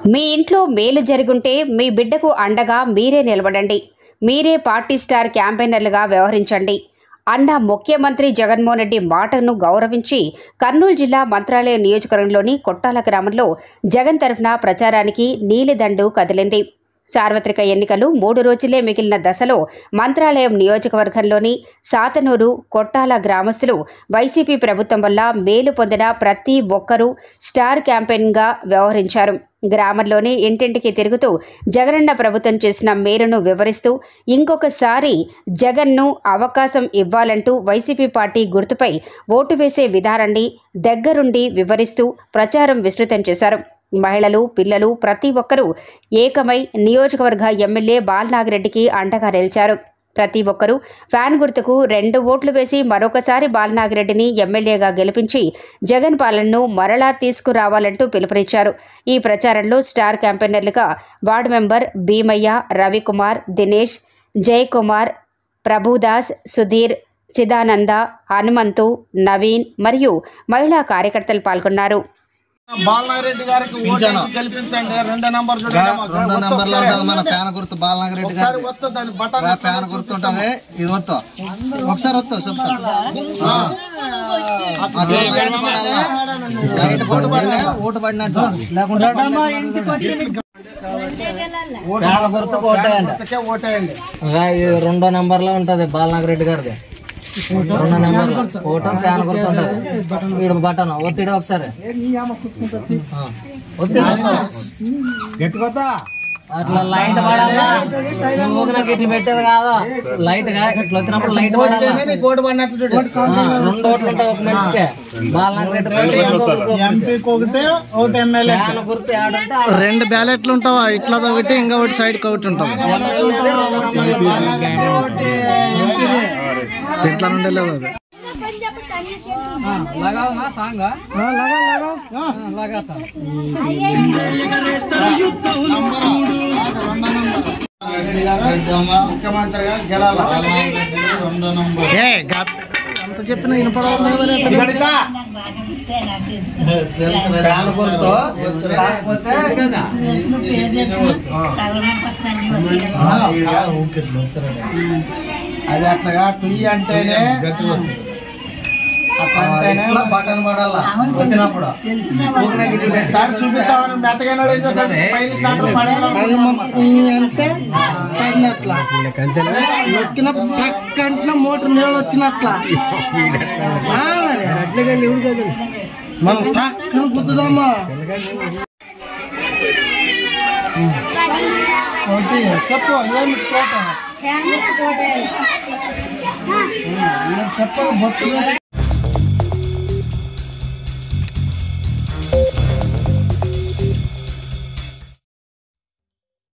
మీ ఇంట్లో మేలు జరుగుంటే మీ బిడ్డకు అండగా మీరే నిలబడండి మీరే పార్టీ స్టార్ క్యాంపెయినర్లుగా వ్యవహరించండి అన్న ముఖ్యమంత్రి జగన్మోహన్ రెడ్డి మాటను గౌరవించి కర్నూలు జిల్లా మంత్రాలయం నియోజకవర్గంలోని కొట్టాల గ్రామంలో జగన్ తరఫున ప్రచారానికి నీలిదండు కదిలింది సార్వత్రిక ఎన్నికలు మూడు రోజులే మిగిలిన దశలో మంత్రాలయం నియోజకవర్గంలోని సాతనూరు కొట్టాల గ్రామస్తులు వైసీపీ ప్రభుత్వం వల్ల మేలు పొందిన ప్రతి ఒక్కరూ స్టార్ క్యాంపెయిన్గా వ్యవహరించారు గ్రామంలోని ఇంటింటికి తిరుగుతూ జగనన్న ప్రభుత్వం చేసిన మేలును వివరిస్తూ ఇంకొకసారి జగన్ను అవకాశం ఇవ్వాలంటూ వైసీపీ పార్టీ గుర్తుపై ఓటు వేసే విధానాన్ని దగ్గరుండి వివరిస్తూ ప్రచారం విస్తృతం చేశారు మహిళలు పిల్లలు ప్రతి ఒక్కరూ ఏకమై నియోజకవర్గ ఎమ్మెల్యే బాలనాగిరెడ్డికి అండగా నిలిచారు ప్రతి ఒక్కరూ ఫ్యాన్ గుర్తుకు రెండు ఓట్లు వేసి మరొకసారి బాలనాగిరెడ్డిని ఎమ్మెల్యేగా గెలిపించి జగన్ పాలనను మరలా తీసుకురావాలంటూ పిలుపునిచ్చారు ఈ ప్రచారంలో స్టార్ క్యాంపెయినర్లుగా వార్డు మెంబర్ భీమయ్య రవికుమార్ దినేష్ జయకుమార్ ప్రభుదాస్ సుధీర్ చిదానంద హనుమంతు నవీన్ మరియు మహిళా కార్యకర్తలు పాల్గొన్నారు బాలనారెడ్డి గారికి ఓటేసి గెలిపించండి రెండో నంబర్ చూడండి మాకు. రెండో వస్తు నెంబర్ లో ఒకసారి. ఉంటది మన ఫ్యాన్ గుర్తు బాలనాగ రెడ్డి ఒకసారి గారి వస్తుంది దాని బటన్ ఫ్యాన్ గుర్తు ఉంటది ఇది వత్తు ఒకసారి వత్తు చెప్తాను లైట్ పడితేనే ఓటు పడినట్టు లేకుంటే ఫ్యాన్ గుర్తుకు ఓటేయండి గుర్తుకే ఓటేయండి రా, ఇది రెండో నెంబర్ లో ఉంటది బాలనాగ రెడ్డి గారిది రెండో నెంబర్ లో ఫోటో ఫ్యాన్ గుర్తు ఉంటది వీడు బటన్ ఒత్తిడి ఒకసారి ఆ. ఒత్తిడి గట్టికొత్తా అట్లా లైట్ పడాలా నువ్వు నాకు ఇట్లా పెట్టేది కాదు లైట్ గా ఇట్లా వచ్చినప్పుడు లైట్ పడాలా నీకు ఓటు పడినట్లు చూడు ఆ, రెండు ఓట్లు ఉంటాయి ఒక మనిషికే బాలనాగ రెడ్డి కోటి, ఇంకొకరికి ఒకటి. ఎంపీకి ఒకటి ఒకటి ఎమ్మెల్యే ఫ్యాన్ గుర్తు ఆడుంటే ఆ రెండు బ్యాలెట్లు ఉంటావా ఇట్లా ఒకటి ఇంకా ఒకటి సైడ్ ఒకటి ఉంటావు ఎమ్మెల్యేనే రెండో నెంబర్లో ఇట్లా నుండి లేదు అది ముఖ్యమంత్రిగా గెలాలి రెండో నంబర్ అంత చెప్పిన ఫ్యాన్ గుర్తు కాకపోతే అది అట్లాగా టీ అంటేనే అట్లా అంటేనే ఇట్లా బటన్ పడాలా వచ్చినప్పుడు ఊరికే ఇట్లా పెట్టి సార్ చూపిస్తామని మెత్తగా ఏం చేస్తాడు పైన దాంట్లో పడేలా అంటే పడినట్ల నొక్కిన పక్కంటే మోటార్ నీళ్ళు వచ్చినట్ల ఆ మరి మనం టక్కన గుద్దుదామా ఒకటి చెప్పు ఏమి కోట చెప్పు బొట్టు వేసి